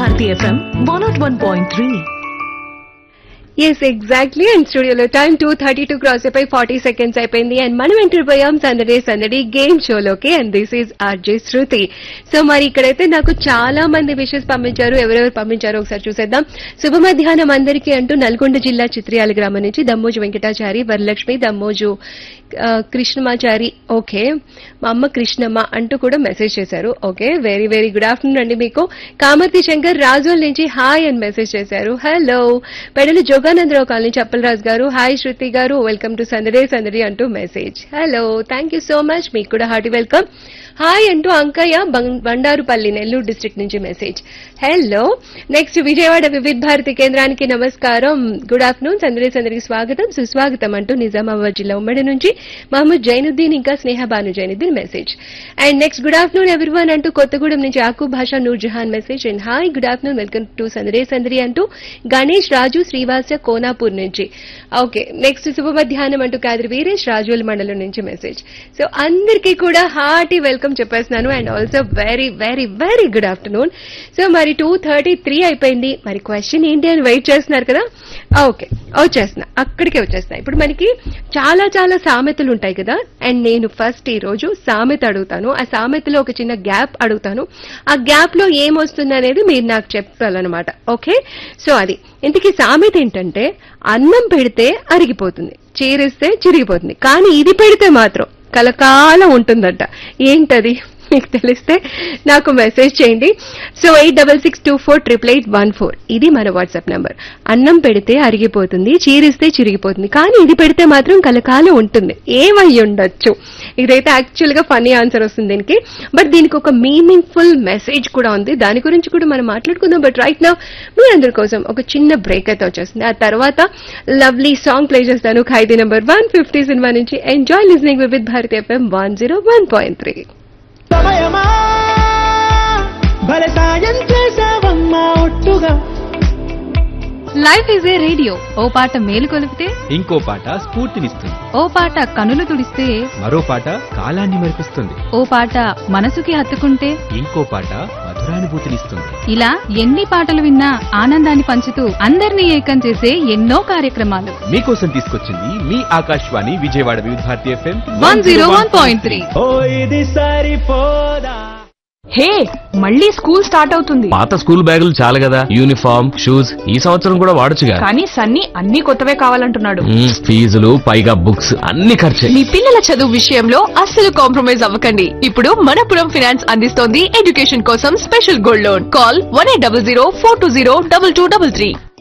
Bharati FM one not one point three yes exactly and స్టూడియోలో time two thirty two cross అయిపోయి forty seconds అయిపోయింది and మనం enter పోయాం Sandadi Sandadi game షోలోకి and this is RJ Shruti so మరి ఇక్కడైతే నాకు చాలా మంది విషెస్ పంపించారు ఎవరెవరు పంపించారో ఒకసారి చూసేద్దాం శుభ మధ్యాహ్నం అందరికీ అంటూ నల్గొండ జిల్లా చిత్రియాల గ్రామం నుంచి దమ్మోజు వెంకటాచారి వరలక్ష్మి దమ్మోజు ఆ, కృష్ణమాచారి ఓకే మా అమ్మ కృష్ణమ్మ అంటూ కూడా మెసేజ్ చేశారు okay very very good afternoon అండి మీకు కామర్తి శంకర్ రాజోల్ నుంచి హాయ్ అని మెసేజ్ చేశారు హలో పెడలు Joganandarao colony Chappalaraju garu hi Shruti garu welcome to సందడే సందడి అంటూ message hello thank you so much మీకు కూడా హార్టీ వెల్కమ్ హాయ్ అంటూ అంకయ్య బం- బండారుపల్లి నెల్లూరు డిస్ట్రిక్ట్ నుంచి message hello next Vijayawada Vividh Bharati కేంద్రానికి నమస్కారం గుడ్ ఆఫ్టర్నూన్ సందడి సందడికి స్వాగతం సుస్వాగతం అంటూ నిజామాబాద్ జిల్లా ఉమ్మడి నుంచి మహమ్మద్ జైనుద్దీన్ ఇంకా Sneha Banu Zainuddin message and next good afternoon everyone అంటూ కొత్తగూడెం నుంచి ఆకు Basha Noor Jahan message and hi good afternoon welcome to సందడే సందడి అంటూ గణేష్ రాజు శ్రీవాస కోనాపూర్ నుంచి ఓకే నెక్స్ట్ శుభ మధ్యాహ్నం అంటూ కాదిరి వీరేష్ రాజోల్ మండలం నుంచి మెసేజ్ సో అందరికీ కూడా హార్టీ వెల్కమ్ చెప్పేస్తున్నాను and also very very very good afternoon so మరి టూ థర్టీ త్రీ అయిపోయింది మరి క్వశ్చన్ ఏంటి అని వెయిట్ చేస్తున్నారు కదా ఓకే వచ్చేస్తున్నా అక్కడికే వచ్చేస్తున్నా ఇప్పుడు మనకి చాలా చాలా సామెతలు ఉంటాయి కదా అండ్ నేను ఫస్ట్ ఈ రోజు సామెత అడుగుతాను ఆ సామెతలో ఒక చిన్న గ్యాప్ అడుగుతాను ఆ గ్యాప్ లో ఏమొస్తుంది అనేది మీరు నాకు చెప్పాలన్నమాట ఓకే సో అది ఇంతకీ సామెత ఏంటంటే అన్నం పెడితే అరిగిపోతుంది చీరిస్తే చిరిగిపోతుంది కానీ ఇది పెడితే మాత్రం కలకాలం ఉంటుందట ఏంటది మీకు తెలిస్తే నాకు మెసేజ్ చేయండి so eight double six two four triple eight one four ఇది మన వాట్సాప్ నంబర్ అన్నం పెడితే అరిగిపోతుంది చీరిస్తే చిరిగిపోతుంది కానీ ఇది పెడితే మాత్రం కలకాలం ఉంటుంది ఏమై ఉండొచ్చు ఇదైతే యాక్చువల్ గా ఫనీ ఆన్సర్ వస్తుంది దీనికి బట్ దీనికి ఒక మీనింగ్ ఫుల్ మెసేజ్ కూడా ఉంది దాని గురించి కూడా మనం మాట్లాడుకుందాం బట్ రైట్ నౌ మీ అందరి కోసం ఒక చిన్న బ్రేక్ అయితే వచ్చేస్తుంది ఆ తర్వాత లవ్లీ సాంగ్ ప్లే చేస్తాను Khaidi number one fifty cinema నుంచి enjoy listening with Bharati FM one zero one point three సమయమా భలే సాయం చేసావమ్మా ఒట్టుగా లైఫ్ ఈజ్ ఏ రేడియో ఓ పాట మేలు కొలిపితే ఇంకో పాట స్ఫూర్తినిస్తుంది ఓ పాట కనులు తుడిస్తే మరో పాట కాలాన్ని మరిపిస్తుంది ఓ పాట మనసుకి హత్తుకుంటే ఇంకో పాట మధురానుభూతినిస్తుంది ఇలా ఎన్ని పాటలు విన్నా ఆనందాన్ని పంచుతూ అందరినీ ఏకం చేసే ఎన్నో కార్యక్రమాలు మీకోసం తీసుకొచ్చింది మీ Akashvani Vijayawada Vividh Bharati FM one zero one point three ఓ ఇది సరిపోదా హే మళ్ళీ స్కూల్ స్టార్ట్ అవుతుంది పాత స్కూల్ బ్యాగులు చాలు కదా యూనిఫామ్ షూస్ ఈ సంవత్సరం కూడా వాడొచ్చుగా కానీ సన్నీ అన్ని కొత్తవే కావాలంటున్నాడు మ్మ్, ఫీజులు పైగా బుక్స్ అన్ని ఖర్చే మీ పిల్లల చదువు విషయంలో అస్సలు కాంప్రమైజ్ అవ్వకండి ఇప్పుడు మనపురం ఫినాన్స్ అందిస్తోంది ఎడ్యుకేషన్ కోసం special gold loan call one eight double zero four two zero double two double three